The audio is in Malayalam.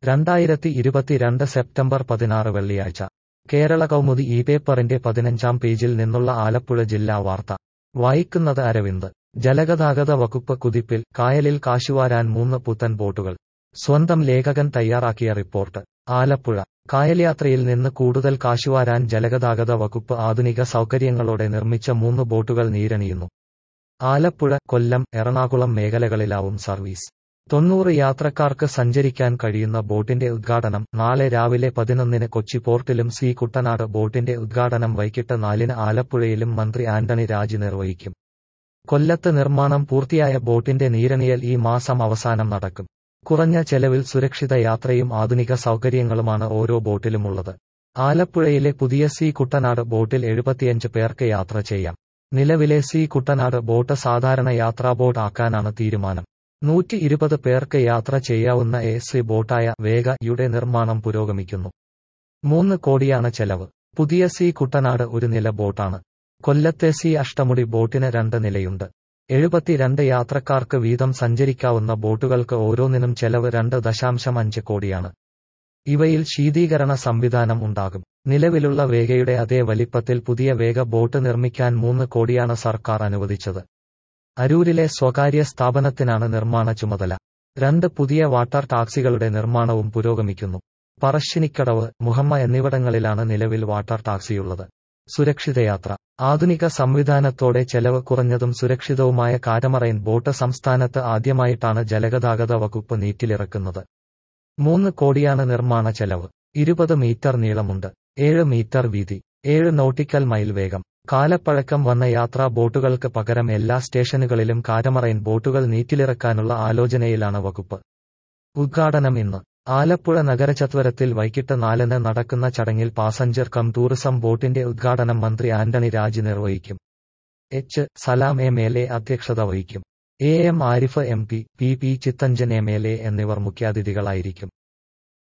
രണ്ടായിരത്തി ഇരുപത്തിരണ്ട് സെപ്റ്റംബർ പതിനാറ് വെള്ളിയാഴ്ച കേരള കൗമുദി ഈ പേപ്പറിന്റെ പതിനഞ്ചാം പേജിൽ നിന്നുള്ള ആലപ്പുഴ ജില്ലാ വാർത്ത വായിക്കുന്നത് അരവിന്ദ് ജലഗതാഗത വകുപ്പ് കുതിപ്പിൽ കായലിൽ കാശുവാരാൻ മൂന്ന് പുത്തൻ ബോട്ടുകൾ സ്വന്തം ലേഖകൻ തയ്യാറാക്കിയ റിപ്പോർട്ട് ആലപ്പുഴ കായൽയാത്രയിൽ നിന്ന് കൂടുതൽ കാശുവാരാൻ ജലഗതാഗത വകുപ്പ് ആധുനിക സൗകര്യങ്ങളോടെ നിർമ്മിച്ച മൂന്ന് ബോട്ടുകൾ നീരണിയുന്നു ആലപ്പുഴ കൊല്ലം എറണാകുളം മേഖലകളിലാവും സർവീസ് തൊണ്ണൂറ് യാത്രക്കാർക്ക് സഞ്ചരിക്കാൻ കഴിയുന്ന ബോട്ടിന്റെ ഉദ്ഘാടനം നാളെ രാവിലെ പതിനൊന്നിന് കൊച്ചി പോർട്ടിലും സി കുട്ടനാട് ബോട്ടിന്റെ ഉദ്ഘാടനം വൈകിട്ട് നാലിന് ആലപ്പുഴയിലും മന്ത്രി ആന്റണി രാജ് നിർവഹിക്കും കൊല്ലത്ത് നിർമ്മാണം പൂർത്തിയായ ബോട്ടിന്റെ നീരണിയൽ ഈ മാസം അവസാനം നടക്കും കുറഞ്ഞ ചെലവിൽ സുരക്ഷിത യാത്രയും ആധുനിക സൗകര്യങ്ങളുമാണ് ഓരോ ബോട്ടിലുമുള്ളത് ആലപ്പുഴയിലെ പുതിയ സി കുട്ടനാട് ബോട്ടിൽ എഴുപത്തിയഞ്ച് പേർക്ക് യാത്ര ചെയ്യാം നിലവിലെ സി കുട്ടനാട് ബോട്ട് സാധാരണ യാത്രാ ബോട്ട് ആക്കാനാണ് തീരുമാനം നൂറ്റി ഇരുപത് പേർക്ക് യാത്ര ചെയ്യാവുന്ന എ സി ബോട്ടായ വേഗ യുടെ നിർമ്മാണം പുരോഗമിക്കുന്നു മൂന്ന് കോടിയാണ് ചെലവ് പുതിയ സി കുട്ടനാട് ഒരു നില ബോട്ടാണ് കൊല്ലത്തെ സി അഷ്ടമുടി ബോട്ടിന് രണ്ട് നിലയുണ്ട് എഴുപത്തിരണ്ട് യാത്രക്കാർക്ക് വീതം സഞ്ചരിക്കാവുന്ന ബോട്ടുകൾക്ക് ഓരോന്നിനും ചെലവ് രണ്ട് ദശാംശം അഞ്ച് കോടിയാണ് ഇവയിൽ ശീതീകരണ സംവിധാനം ഉണ്ടാകും നിലവിലുള്ള വേഗയുടെ അതേ വലിപ്പത്തിൽ പുതിയ വേഗ ബോട്ട് നിർമ്മിക്കാൻ മൂന്ന് കോടിയാണ് സർക്കാർ അനുവദിച്ചത് അരൂരിലെ സ്വകാര്യ സ്ഥാപനത്തിനാണ് നിർമ്മാണ ചുമതല രണ്ട് പുതിയ വാട്ടർ ടാക്സികളുടെ നിർമ്മാണവും പുരോഗമിക്കുന്നു പറശ്ശിനിക്കടവ് മുഹമ്മ എന്നിവിടങ്ങളിലാണ് നിലവിൽ വാട്ടർ ടാക്സിയുള്ളത് സുരക്ഷിതയാത്ര ആധുനിക സംവിധാനത്തോടെ ചെലവ് കുറഞ്ഞതും സുരക്ഷിതവുമായ കാരമറൈൻ ബോട്ട് സംസ്ഥാനത്ത് ആദ്യമായിട്ടാണ് ജലഗതാഗത വകുപ്പ് നീറ്റിലിറക്കുന്നത് മൂന്ന് കോടിയാണ് നിർമ്മാണ ചെലവ് ഇരുപത് മീറ്റർ നീളമുണ്ട് ഏഴ് മീറ്റർ വീതി ഏഴ് നോട്ടിക്കൽ മൈൽ വേഗം കാലപ്പഴക്കം വന്ന യാത്രാ ബോട്ടുകൾക്ക് പകരം എല്ലാ സ്റ്റേഷനുകളിലും കാരമറൈൻ ബോട്ടുകൾ നീറ്റിലിറക്കാനുള്ള ആലോചനയിലാണ് വകുപ്പ് ഉദ്ഘാടനം ഇന്ന് ആലപ്പുഴ നഗരചത്വരത്തിൽ വൈകിട്ട് നാലിന് നടക്കുന്ന ചടങ്ങിൽ പാസഞ്ചർ കം ടൂറിസം ബോട്ടിന്റെ ഉദ്ഘാടനം മന്ത്രി ആന്റണി രാജ് നിർവഹിക്കും H Salam M L A അധ്യക്ഷത വഹിക്കും A M Arif M P P P Chithanchan M L A എന്നിവർ മുഖ്യാതിഥികളായിരിക്കും